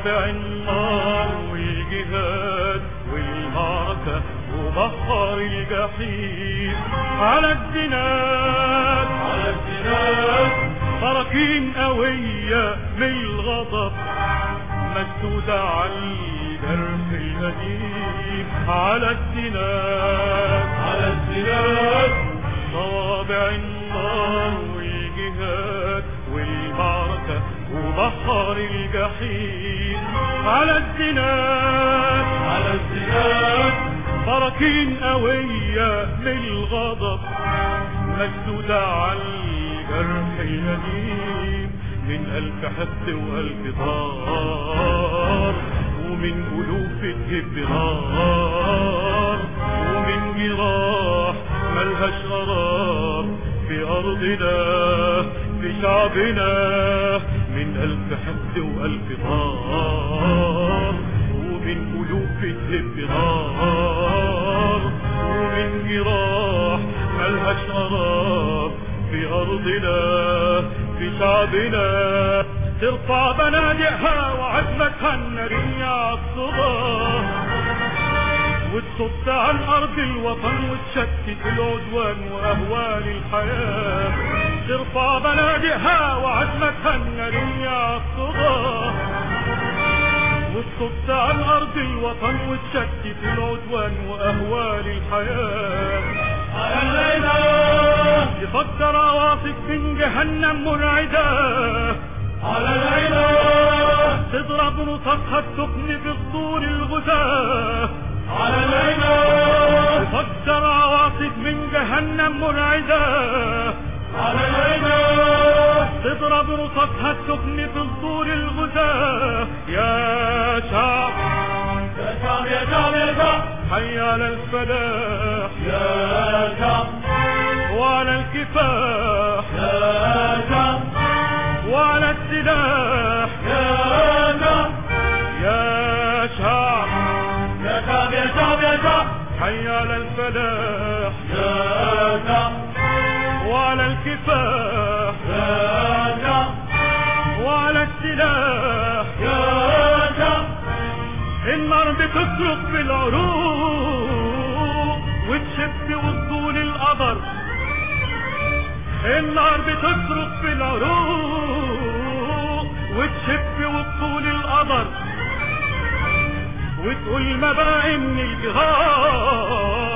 طابع النار والجهاد والمعركة وبحر الجحيم على الزناد على الزناد براكين قوية من الغضب مسدودة على الجرح القديم على الزناد على الزناد طابع النار والجهاد والمعركة وبحر الجحيم على الزناد على الزناد براكين قوية من الغضب مسدودة على الجرح القديم من ألف حد وألف ضار ومن ألوف تهب نار ومن جراح ملهاش قرار في أرضنا في شعبنا من ألف حد وألف ضار ومن ألوف تهب نار ومن جراح ملهاش قرار في أرضنا في شعبنا ترفع بنادقها وعزمتها النارية الصبا وتصد عن أرض الوطن وتشتت العدوان وأهوال الحياة ترفع بنادقها وعزمتها النارية الصبا وتصد عن أرض الوطن وتشتت العدوان وأهوال الحياة على الليلة يفكر عواصف من جهنم مرعدة على الليلة تضرب نصفها السخن في صدور الغثاء على الليلة تفجر عواصف من جهنم مرعدة على الليلة تضرب نصفها السخن في صدور الغثاء يا شعب يا شعب يا شعب يا شعب حي على الفلاح يا شعب وعلى الكفاح يا شعب وعلى السلاح يا شعب يا شعب يا شعب يا شعب يا شعب حي على الفلاح يا شعب وعلى الكفاح يا شعب وعلى السلاح يا شعب النار بتصرخ في العروق وتشب وصول القمر النار بتصرخ في العروق وتشب وصول القمر وتقول ما بقى من الجهاد